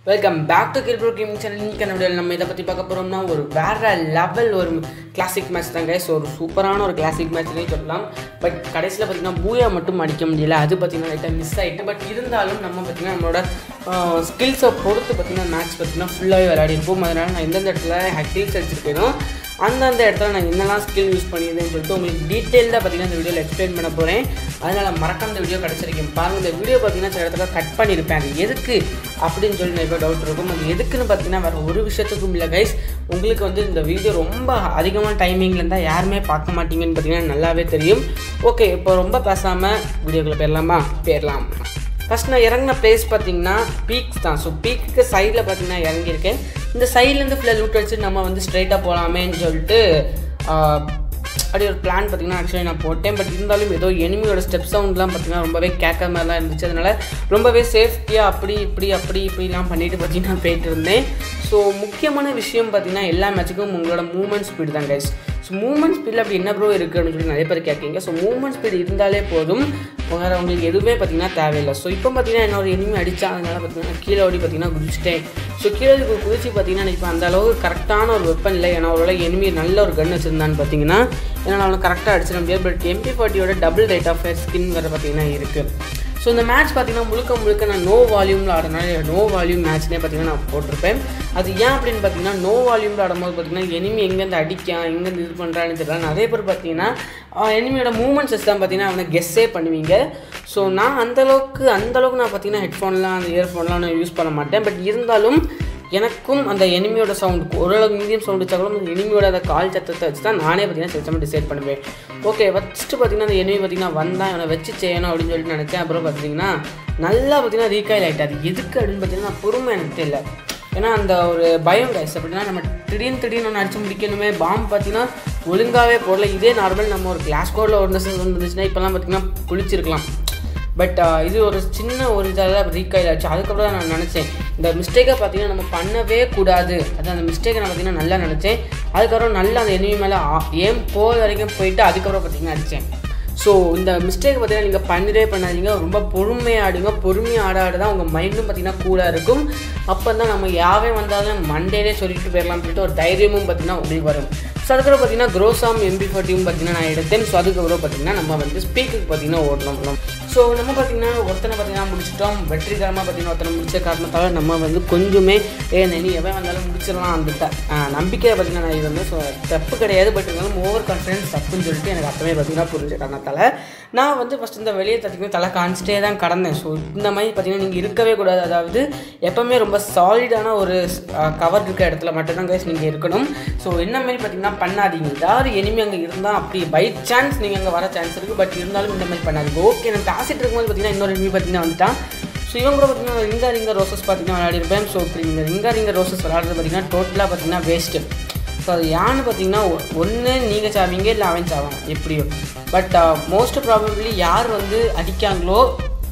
Welcome back to Kribro gaming channel இன்னைக்கு வீடியோவில் நம்ம இதை பற்றி பார்க்க போகிறோம்னா ஒரு வேற லெவல் ஒரு கிளாசிக் மேட்ச் தாங்க ஸோ ஒரு சூப்பரான ஒரு கிளாசிக் மேட்ச்னே சொல்லலாம் பட் கடைசியில் பார்த்தீங்கன்னா பூயா மட்டும் அடிக்க முடியல அது பார்த்தீங்கன்னா லைட்டாக மிஸ் ஆகிட்டு பட் இருந்தாலும் நம்ம பார்த்தீங்கன்னா நம்மளோட ஸ்கில்ஸை பொறுத்து பார்த்தீங்கன்னா மேட்ச் பார்த்தீங்கன்னா ஃபுல்லாகவே விளையாடி இருப்போம் அதனால் நான் எந்தெந்த இடத்துல ஹக்கில்ஸ் அடிச்சிருக்கேனோ அந்தந்த இடத்துல நான் என்னெல்லாம் ஸ்கில் யூஸ் பண்ணியிருந்தேன்னு சொல்லிட்டு உங்களுக்கு டீட்டெயிலாக பார்த்தீங்கன்னா இந்த வீடியோவில் எக்ஸ்பிளைன் பண்ண போகிறேன் அதனால் மறக்காம இந்த வீடியோ கிடச்சிருக்கேன் பாருங்கள் இந்த வீடியோ பார்த்தீங்கன்னா சில இடத்துல கட் பண்ணியிருப்பேன் அது எதுக்கு அப்படின்னு சொல்லி நிறைய டவுட் இருக்கும் அது எதுக்குன்னு பார்த்தீங்கன்னா வேறு ஒரு விஷயத்துக்கும் இல்லை கைஸ் உங்களுக்கு வந்து இந்த வீடியோ ரொம்ப அதிகமான டைமிங்கில் இருந்தால் யாருமே பார்க்க மாட்டீங்கன்னு பார்த்தீங்கன்னா நல்லாவே தெரியும் ஓகே இப்போ ரொம்ப பேசாமல் வீடியோக்குள்ளே போயிடலாமா போயிடலாம் ஃபஸ்ட் நான் இறங்கின பிளேஸ் பார்த்தீங்கன்னா பீக்ஸ் தான் ஸோ பீக்கு சைடில் பார்த்தீங்கன்னா இறங்கியிருக்கேன் இந்த சைட்லேருந்து ஃபுல்லாக லூட் அடிச்சு நம்ம வந்து ஸ்ட்ரைட்டாக போகலாமேன்னு சொல்லிட்டு ஆஹ், அப்படி ஒரு பிளான் பார்த்தீங்கன்னா ஆக்சுவலி நான் போட்டேன் பட் இருந்தாலும் ஏதோ எனிமியோட ஸ்டெப் சவுண்ட்லாம் பார்த்தீங்கன்னா ரொம்பவே கேட்க மாதிரிலாம் இருந்துச்சு அதனால் ரொம்பவே சேஃப்டியாக அப்படி இப்படி அப்படி இப்படிலாம் பண்ணிட்டு பார்த்தீங்கன்னா போயிட்டு இருந்தேன் ஸோ முக்கியமான விஷயம் பார்த்தீங்கன்னா எல்லா மேட்சுக்கும் உங்களோட மூவ்மெண்ட் ஸ்பீடு தான் கைஸ் ஸோ மூவ்மெண்ட் ஸ்பீடில் அப்படி என்ன ப்ரோ இருக்குது அப்படின்னு சொல்லி நிறைய பேர் கேட்குறீங்க ஸோ மூவ்மெண்ட் ஸ்பீடு இருந்தாலே போதும் வேறு உங்களுக்கு எதுவுமே பார்த்தீங்கன்னா தேவையில்லை ஸோ இப்போ பார்த்தீங்கன்னா என்ன ஒரு எனிமி அடித்தா அதனால பார்த்தீங்கன்னா கீழே ஓடி பார்த்தீங்கன்னா குதிச்சிட்டேன் ஸோ கீழே ஓடி குதிச்சு பார்த்தீங்கன்னா இப்போ அந்த அளவுக்கு கரெக்டான ஒரு வெப்பன் இல்லை ஏன்னா அவரோட எனிமி நல்ல ஒரு கன் வச்சிருந்தான்னு பார்த்தீங்கன்னா ஏன்னா அவனை கரெக்டாக அடிச்சிட முடியாது பட் எம்பி ஃபார்ட்டியோட double rate of fire skin வேறு பார்த்தீங்கன்னா இருக்குது ஸோ இந்த மேட்ச் பார்த்தீங்கன்னா முழுக்க முழுக்க நான் நோ வால்யூமில் ஆடுறதுனால நோ வால்யூம் மேட்ச்னே பார்த்தீங்கன்னா நான் போட்டிருப்பேன் அது ஏன் அப்படின்னு பார்த்தீங்கன்னா நோ வால்யூமில் ஆடும்போது பார்த்தீங்கன்னா எனிமி எங்கேருந்து அடிக்கான் எங்கேருந்து இது பண்ணுறான்னு தெரியல நிறைய பேர் பார்த்தீங்கன்னா எனிமியோட மூமெண்ட்ஸஸ் தான் பார்த்தீங்கன்னா அவனை கெஸ்ஸே பண்ணுவீங்க ஸோ நான் அந்தளவுக்கு அந்தளவுக்கு நான் பார்த்தீங்கன்னா ஹெட்ஃபோன்லாம் அந்த இயர்ஃபோன்லாம் நான் யூஸ் பண்ண மாட்டேன் பட் இருந்தாலும் எனக்கும் அந்த எனிமியோட சவுண்ட் ஓரளவு மீடியம் சவுண்ட் வச்சா கூட அந்த எனிமியோட அந்த கால் சத்தத்தை வச்சு தான் நானே பார்த்தீங்கன்னா சில சமயம் டிசைட் பண்ணுவேன் ஓகே ஃபஸ்ட்டு பார்த்தீங்கன்னா அந்த எனிமி பார்த்தீங்கன்னா வந்தான் இவனை வச்சு செய்யணும் அப்படின்னு சொல்லிட்டு நினச்சேன் அப்புறம் பார்த்தீங்கன்னா நல்லா பார்த்தீங்கன்னா ரீகாயில் ஆகிட்டு அது எதுக்கு அப்படின்னு பார்த்தீங்கன்னா பொறுமை எனக்கு தெரியல ஏன்னா அந்த ஒரு பயம் கைஸ் அப்படின்னா நம்ம திடீர்னு திடீர்னு ஒன்று அடிச்சு முடிக்கணுமே பாம்பு பார்த்தீங்கன்னா ஒழுங்காகவே போடல இதே நார்மல் நம்ம ஒரு கிளாஸ் கோடில் ஒரு மெசேஜ் வந்துச்சுன்னா இப்போல்லாம் பார்த்தீங்கன்னா குளிச்சிருக்கலாம் பட் இது ஒரு சின்ன ஒரு இதாக ரீகாயில் ஆச்சு அதுக்கப்புறம் தான் நான் நினச்சேன் இந்த மிஸ்டேக்கை பார்த்தீங்கன்னா நம்ம பண்ணவே கூடாது அது அந்த மிஸ்டேக்கை நான் பார்த்தீங்கன்னா நல்லா நினச்சேன் அதுக்கப்புறம் நல்லா அந்த எனிமி மேலே ஏம் போகிற வரைக்கும் போயிட்டு அதுக்கப்புறம் பார்த்தீங்கன்னா அடித்தேன் ஸோ இந்த மிஸ்டேக் பார்த்தீங்கன்னா நீங்கள் பண்ணிடவே பண்ணாதீங்க ரொம்ப பொறுமையாக ஆடுங்க பொறுமையாக ஆட ஆட தான் உங்கள் மைண்டும் பார்த்தீங்கன்னா கூலாக இருக்கும் அப்போ தான் நம்ம யாவே வந்தாலும் மண்டேலே சொல்லிட்டு போயிடலாம் சொல்லிட்டு ஒரு தைரியமும் பார்த்தீங்கன்னா உங்களுக்கு வரும் ஸோ அதுக்கப்புறம் பார்த்தீங்கன்னா க்ரோசாம் எம்பி ஃபார்ட்டியும் பார்த்தீங்கன்னா நான் எடுத்தேன் ஸோ அதுக்கப்புறம் பார்த்தீங்கன்னா நம்ம வந்து ஸ்பீக்குக்கு பார்த்தீங்கன்னா ஓடணும் ஸோ நம்ம பார்த்தீங்கன்னா ஒருத்தனை பார்த்தீங்கன்னா முடிச்சிட்டோம் வெற்றிகரமாக பார்த்தீங்கன்னா ஒருத்தனை முடிச்ச காரணத்தால் நம்ம வந்து கொஞ்சமே ஏ நீ எவன் வந்தாலும் முடிச்சிடலாம் அந்த த- ஆஹ் நம்பிக்கையை பார்த்தீங்கன்னா நான் இருந்தேன் ஸோ தப்பு கிடையாது பட் இருந்தாலும் ஓவர் கான்ஃபிடன்ஸ் தப்புன்னு சொல்லிட்டு எனக்கு அப்பவே பார்த்தீங்கன்னா புரிஞ்ச காரணத்தால் நான் வந்து ஃபஸ்ட் இந்த வெளியே தட்டிங்கன்னா தலை காமிச்சிட்டே தான் கடந்தேன் ஸோ இந்த மாதிரி பார்த்தீங்கன்னா நீங்கள் இருக்கவே கூடாது அதாவது எப்போவுமே ரொம்ப சாலிடான ஒரு கவர் இருக்க இடத்துல மட்டும்தான் கைஸ் நீங்கள் இருக்கணும் ஸோ என்ன மாதிரி பார்த்தீங்கன்னா பண்ணாதீங்க ஏதாவது எனிமி அங்கே இருந்தால் அப்படி பை சான்ஸ் நீங்கள் அங்கே வர சான்ஸ் இருக்குது பட் இருந்தாலும் இந்த மாதிரி பண்ணாதீங்க ஓகே நான் பேசிட்டு இருக்கும்போது பார்த்தீங்கன்னா இன்னொரு எனிமி பார்த்தீங்கன்னா வந்துட்டான் ஸோ இவங்க கூட பார்த்தீங்கன்னா ரிங்கா ரிங்கா ரோசஸ் பார்த்தீங்கன்னா விளையாடிருப்பேன் ஸோ இப்படி இந்த ரிங்கா ரிங்கா ரோசஸ் விளையாடுறது பார்த்தீங்கன்னா டோட்டலாக பார்த்தீங்கன்னா வேஸ்ட்டு ஸோ அது யான்னு பார்த்தீங்கன்னா ஒன்று நீங்கள் சாவீங்க இல்லை அவன் சாவான் எப்படியோ பட் மோஸ்ட் ப்ராபப்ளி யார் வந்து அடிக்காங்களோ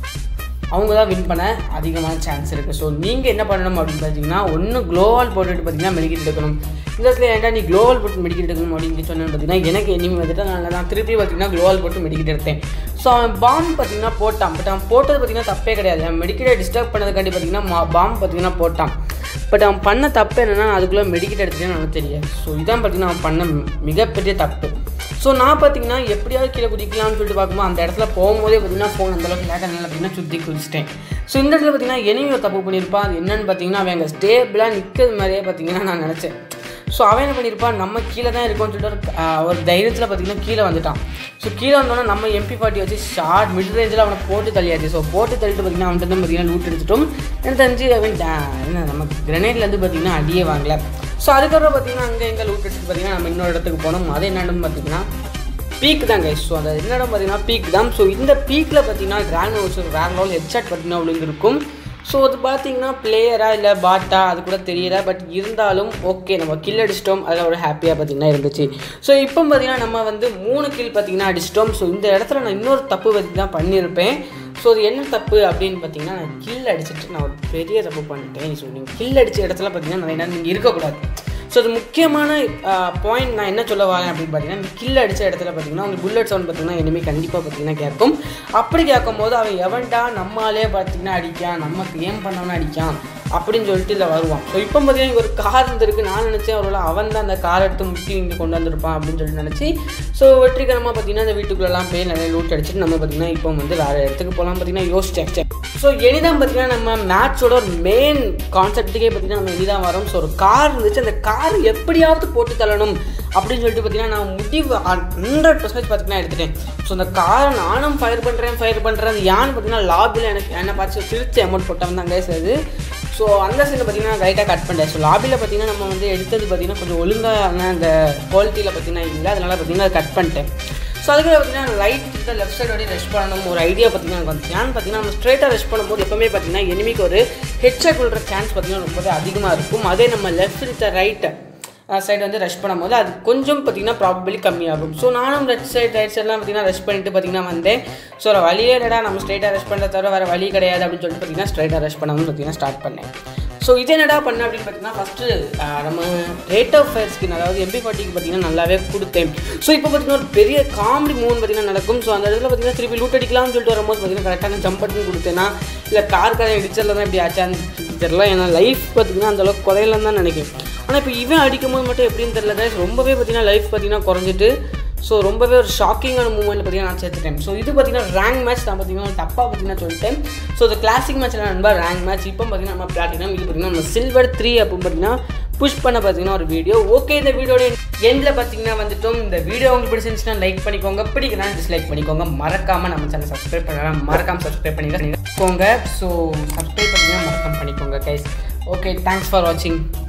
அவங்க தான் வின் பண்ண அதிகமான சான்ஸ் இருக்குது ஸோ நீங்கள் என்ன பண்ணணும் அப்படின்னு பார்த்தீங்கன்னா ஒன்று க்ளோவால் போட்டுட்டு பார்த்தீங்கன்னா மெடிக்கெட் எடுக்கணும் இந்த இடத்துல ஏன்டா நீ க்ளோவால் போட்டு மெடிக்கெட் எடுக்கணும் அப்படின்னு சொன்னேன்னு பார்த்தீங்கன்னா எனக்கு எனிமி வந்துட்டு அதனால நான் திருப்பி பார்த்தீங்கன்னா க்ளோவால் போட்டு மெடிக்கெட் எடுத்தேன் ஸோ அவன் பாம்பு பார்த்தீங்கன்னா போட்டான் பட் அவன் போட்டது பார்த்தீங்கன்னா தப்பே கிடையாது அவன் மெடிக்கெட்டை டிஸ்டர்ப் பண்ணதுக்காண்டி பார்த்தீங்கன்னா பாம்பு பார்த்தீங்கன்னா போட்டான் பட் அவன் பண்ண தப்பு என்னென்னா அதுக்குள்ளே மெடிக்கெட் எடுத்துட்டேன்னு எனக்கு தெரியாது ஸோ இதான் பார்த்தீங்கன்னா அவன் பண்ண மிகப்பெரிய தப்பு ஸோ நான் பார்த்தீங்கன்னா எப்படியாவது கீழே குதிக்கலாம்னு சொல்லிட்டு பார்க்கும்போது அந்த இடத்துல போகும்போதே பார்த்தீங்கன்னா ஃபோன் அந்தளவுக்கு லேட்டாக நல்லா பார்த்தீங்கன்னா சுற்றி குதிச்சிட்டேன் ஸோ இந்த இடத்துல பார்த்தீங்கன்னா எனிமி தப்பு பண்ணியிருப்பான் அது என்னன்னு பார்த்தீங்கன்னா அவன் அங்கே ஸ்டேபிளாக நிற்கிறது மாதிரியே பார்த்தீங்கன்னா நான் நினச்சேன் ஸோ அவன் என்ன பண்ணியிருப்பான் நம்ம கீழே தான் இருக்கோம்னு சொல்லிட்டு ஒரு, ஆஹ், ஒரு தைரியத்தில் பார்த்தீங்கன்னா கீழே வந்துட்டான் ஸோ கீழே வந்தோன்னா நம்ம எம்பி ஃபார்ட்டி வச்சு ஷார்ட் மிட் ரேஞ்சில் அவனை போட்டு தள்ளியாச்சு ஸோ போட்டு தள்ளிட்டு பார்த்தீங்கன்னா அவன்கிட்ட வந்து பார்த்தீங்கன்னா லூட் எடுத்துட்டோம் எனக்கு தெரிஞ்சு அவன் டா- என்ன நம்ம கிரனேட்லேருந்து பார்த்தீங்கன்னா அடியே வாங்கல ஸோ அதுக்கப்புறம் பார்த்தீங்கன்னா அங்கே எங்கே லூட் எடுத்துட்டு பார்த்தீங்கன்னா நம்ம இன்னொரு இடத்துக்கு போனோம் அது என்னன்னு பார்த்தீங்கன்னா பீக் தான் கைஸ் ஸோ அந்த என்ன இடம் பார்த்தீங்கன்னா பீக் தான் ஸோ இந்த பீக்கில் பார்த்தீங்கன்னா கிராண்ட் ஹவுஸ் வேற லெவல் ஹெட்ஷாட் பார்த்தீங்கன்னா விழுந்திருக்கும் ஸோ அது பார்த்தீங்கன்னா பிளேயரா இல்லை பாட்டா அது கூட தெரியல பட் இருந்தாலும் ஓகே நம்ம கில் அடிச்சிட்டோம் அதில் ஒரு ஹாப்பியாக பார்த்தீங்கன்னா இருந்துச்சு ஸோ இப்போ பார்த்தீங்கன்னா நம்ம வந்து மூணு கில் பார்த்தீங்கன்னா அடிச்சிட்டோம் ஸோ இந்த இடத்துல நான் இன்னொரு தப்பு பார்த்தீங்கன்னா பண்ணியிருப்பேன் ஸோ அது என்ன தப்பு அப்படின்னு பார்த்தீங்கன்னா நான் கில் அடிச்சிட்டு நான் ஒரு பெரிய தப்பு பண்ணிட்டேன் ஸோ நீங்கள் கில் அடிச்ச இடத்துல பார்த்தீங்கன்னா நிறைய நேரம் நீங்கள் இருக்கக்கூடாது ஸோ அது முக்கியமான பாயிண்ட் நான் என்ன சொல்ல வரேன் அப்படின்னு பார்த்தீங்கன்னா கில் அடித்த இடத்துல பார்த்தீங்கன்னா உங்களுக்கு புல்லட் சவுண்ட் பார்த்தீங்கன்னா இனிமேல் கண்டிப்பாக பார்த்தீங்கன்னா கேட்கும் அப்படி கேட்கும் போது அவன் எவன்டா நம்மாலே பார்த்தீங்கன்னா அடிக்கான் நமக்கு ஏன் பண்ணவன அடிக்கான் அப்படின்னு சொல்லிட்டு இதில் வருவான் ஸோ இப்போ பார்த்தீங்கன்னா இங்கே ஒரு கார் இருந்திருக்கு நான் நினச்சேன் ஒருவேளை அவன் தான் அந்த கார் எடுத்து முட்டி இங்கே கொண்டு வந்திருப்பான் அப்படின்னு சொல்லிட்டு நினச்சி ஸோ வெற்றிகரமாக பார்த்தீங்கன்னா இந்த வீட்டுக்குள்ளெல்லாம் போய் நிறைய லூட் அடிச்சுட்டு நம்ம பார்த்தீங்கன்னா இப்போ வந்து வேறு இடத்துக்கு போகலாம் பார்த்தீங்கன்னா யோசிச்சேன் ஸோ எனிதான் பார்த்தீங்கன்னா நம்ம மேட்சோட ஒரு மெயின் கான்செப்ட்டுக்கே பார்த்தீங்கன்னா நம்ம எனிதான் வரோம் ஸோ ஒரு கார் இருந்துச்சு அந்த கார் எப்படியாவது போட்டு தள்ளணும் அப்படின்னு சொல்லிட்டு பார்த்தீங்கன்னா நான் முடிவு ஹண்ட்ரட் பர்சன்டேஜ் பார்த்தீங்கன்னா எடுத்துட்டேன் ஸோ அந்த காரை நானும் ஃபயர் பண்ணுறேன் ஃபயர் பண்ணுறேன் அது யான்னு பார்த்தீங்கன்னா லாபியில் எனக்கு என்னை பார்த்து சிரிச்சு அமௌண்ட் போட்டவன் தான் கேஸ் அது ஸோ அந்த சைடில் பார்த்தீங்கன்னா லைட்டாக கட் பண்ணிட்டேன் ஸோ லாபியில் பார்த்தீங்கன்னா நம்ம வந்து எடுத்தது பார்த்தீங்கன்னா கொஞ்சம் ஒழுங்கான அந்த குவாலிட்டியில் பார்த்தீங்கன்னா இல்லை அதனால் பார்த்தீங்கன்னா கட் பண்ணிட்டேன் ஸோ அதுக்கு பார்த்தீங்கன்னா லைட் லெஃப்ட் சைடு வரையும் ரெஸ்ட் பண்ணணும் ஒரு ஐடியா பார்த்தீங்கன்னா எனக்கு வந்து ஏன்னு பார்த்தீங்கன்னா நம்ம ஸ்ட்ரைட்டாக ரெஸ்ட் பண்ணும்போது எப்பவுமே பார்த்தீங்கன்னா எனிமிக்கு ஒரு ஹெட்செட் விழுற சான்ஸ் பார்த்தீங்கன்னா ரொம்பவே அதிகமாக இருக்கும் அதே நம்ம லெஃப்ட் வித் ரைட்டு சைடு வந்து ரஷ் பண்ணும்போது அது கொஞ்சம் பார்த்தீங்கன்னா ப்ராபபிளி கம்மியாகும் ஸோ நானும் லெஃப்ட் சைட் ரைட் சைட்லாம் பார்த்தீங்கன்னா ரஷ் பண்ணிட்டு பார்த்தீங்கன்னா வந்தேன் ஸோ ஒரு வழியே இல்லைடா நம்ம ஸ்ட்ரைட்டாக ரஷ் பண்ணுறத தவிர வேறு வழி கிடையாது அப்படின்னு சொல்லிட்டு பார்த்தீங்கன்னா ஸ்ட்ரைட்டாக ரஷ் பண்ணணும்னு பார்த்தீங்கன்னா ஸ்டார்ட் பண்ணேன் ஸோ இது என்னடா பண்ண அப்படின்னு பார்த்தீங்கன்னா ஃபஸ்ட்டு நம்ம ரேட் ஆஃப் ஃபயர் ஸ்கின் அதாவது எம்பி ஃபார்ட்டிக்கு பார்த்தீங்கன்னா நல்லாவே கொடுத்தேன் ஸோ இப்போ பார்த்தீங்கன்னா ஒரு பெரிய காமெடி மூவ் பார்த்தீங்கன்னா நடக்கும் ஸோ அந்த இடத்துல பார்த்தீங்கன்னா திருப்பி லூட் அடிக்கலாம்னு சொல்லிட்டு வரும்போது பார்த்தீங்கன்னா கரெக்டான ஜம்ப் பண்ணி கொடுத்தேன்னா இல்லை கார் காரை இடிச்சதில் தான் இப்படி ஆச்சான்னு தெரியல ஏன்னா லைஃப் பார்த்தீங்கன்னா அந்தளவுக்கு குறையலன்னு தான் நினைக்கிறேன் ஆனால் இப்போ இவன் அடிக்கும் போது மட்டும் எப்படின்னு தெரியல guys. ரொம்பவே பார்த்தீங்கன்னா லைஃப் பார்த்தீங்கன்னா குறைஞ்சிட்டு ஸோ ரொம்பவே ஒரு ஷாக்கிங்கான மூமெண்ட் பார்த்தீங்கன்னா நான் சேர்த்துட்டேன் ஸோ இது பார்த்தீங்கன்னா ரேங்க் மேட்ச் நான் பார்த்தீங்கன்னா தப்பாக பார்த்தீங்கன்னா சொல்லிட்டேன் ஸோ இந்த கிளாசிக் மேட்ச்சில் நண்பா ரேங்க் மேட்ச் இப்போ பார்த்தீங்கன்னா நம்ம பிளாட்டினம் இது பார்த்தீங்கன்னா நம்ம சில்வர் த்ரீ அப்போ பார்த்தீங்கன்னா புஷ் பண்ண பார்த்தீங்கன்னா ஒரு வீடியோ ஓகே இந்த வீடியோட எண்டில் பார்த்தீங்கன்னா வந்துட்டோம் இந்த வீடியோ உங்களுக்கு பிடிச்சிருந்துச்சுன்னா லைக் பண்ணிக்கோங்க பிடிக்கலாம் டிஸ்லைக் பண்ணிக்கோங்க மறக்காமல் நம்ம சேனல் சப்ஸ்கிரைப் பண்ணலாம் மறக்காமல் சப்ஸ்கிரைப் பண்ணிக்கோங்க ஸோ சப்ஸ்கிரைப் பண்ணிங்கன்னா மறக்காம பண்ணிக்கோங்க கைஸ் ஓகே தேங்க்ஸ் ஃபார் வாட்சிங்